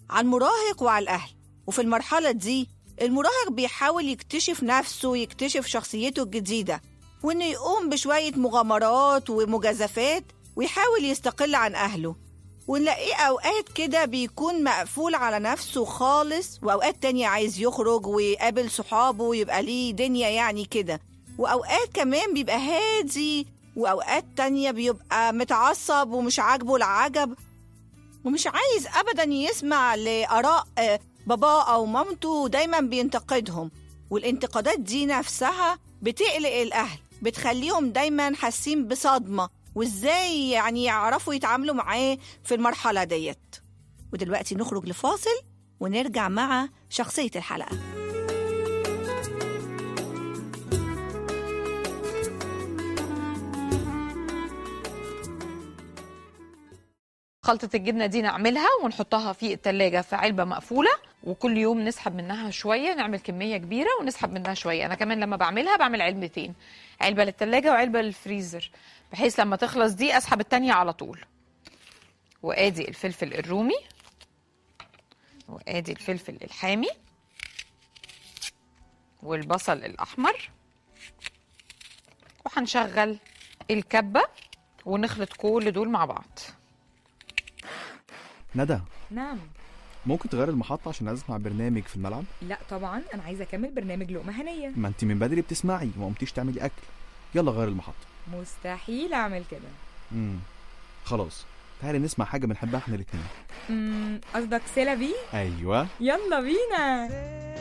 على المراهق وعلى الأهل وفي المرحلة دي المراهق بيحاول يكتشف نفسه ويكتشف شخصيته الجديدة وإنه يقوم بشوية مغامرات ومجازفات ويحاول يستقل عن أهله ونلاقيه أوقات كده بيكون مقفول على نفسه خالص وأوقات تانية عايز يخرج ويقابل صحابه ويبقى ليه دنيا يعني كده وأوقات كمان بيبقى هادي وأوقات تانية بيبقى متعصب ومش عاجبه العجب ومش عايز أبدا يسمع لآراء آه، باباه أو مامته دايما بينتقدهم والانتقادات دي نفسها بتقلق الأهل بتخليهم دايما حاسين بصدمة وإزاي يعني يعرفوا يتعاملوا معاه في المرحلة ديت ودلوقتي نخرج لفاصل ونرجع مع شخصية الحلقة خلطة الجبنة دي نعملها ونحطها في التلاجة في علبة مقفولة وكل يوم نسحب منها شوية نعمل كمية كبيرة ونسحب منها شوية أنا كمان لما بعملها بعمل علبتين علبة للتلاجة وعلبة للفريزر بحيث لما تخلص دي أسحب التانية على طول وآدي الفلفل الرومي وآدي الفلفل الحامي والبصل الأحمر وهنشغل الكبة ونخلط كل دول مع بعض ندى نعم ممكن تغير المحطة عشان عايز اسمع برنامج في الملعب لا طبعا انا عايزه اكمل برنامج لقمه هنيه ما انت من بدري بتسمعي وما قمتيش تعملي اكل يلا غير المحطة مستحيل اعمل كده امم خلاص تعالي نسمع حاجة بنحبها احنا الاتنين أمم، قصدك سيلا بي ايوه يلا بينا